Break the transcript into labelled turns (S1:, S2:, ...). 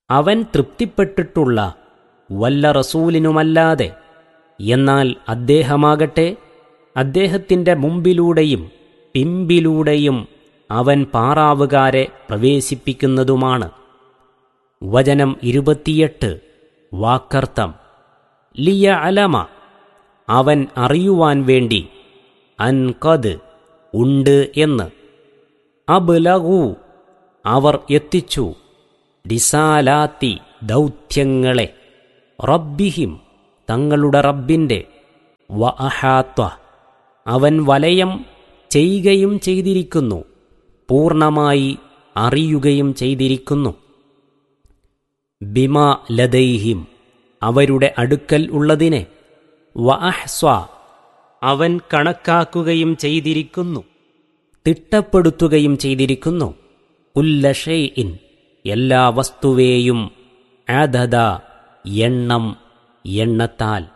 S1: അവൻ തൃപ്തിപ്പെട്ടിട്ടുള്ള വല്ല റസൂലിനുമല്ലാതെ എന്നാൽ അദ്ദേഹമാകട്ടെ അദ്ദേഹത്തിൻ്റെ മുമ്പിലൂടെയും പിമ്പിലൂടെയും അവൻ പാറാവുകാരെ പ്രവേശിപ്പിക്കുന്നതുമാണ് വചനം ഇരുപത്തിയെട്ട് വാക്കർത്ഥം ലിയ അലമ അവൻ അറിയുവാൻ വേണ്ടി അൻകത് ഉണ്ട് എന്ന് അബ്ലഗു അവർ എത്തിച്ചു ഡിസാലാത്തി ദൗത്യങ്ങളെ റബ്ബിഹിം തങ്ങളുടെ റബ്ബിൻ്റെ വ അഹാത്വ അവൻ വലയം ചെയ്യുകയും ചെയ്തിരിക്കുന്നു പൂർണ്ണമായി അറിയുകയും ചെയ്തിരിക്കുന്നു ബിമാ ലദൈഹിം അവരുടെ അടുക്കൽ ഉള്ളതിനെ വ അഹ്സ്വ അവൻ കണക്കാക്കുകയും ചെയ്തിരിക്കുന്നു തിട്ടപ്പെടുത്തുകയും ചെയ്തിരിക്കുന്നു ഉല്ലഷൈഇൻ എല്ലാ വസ്തുവേയും ആദത എണ്ണം എണ്ണത്താൽ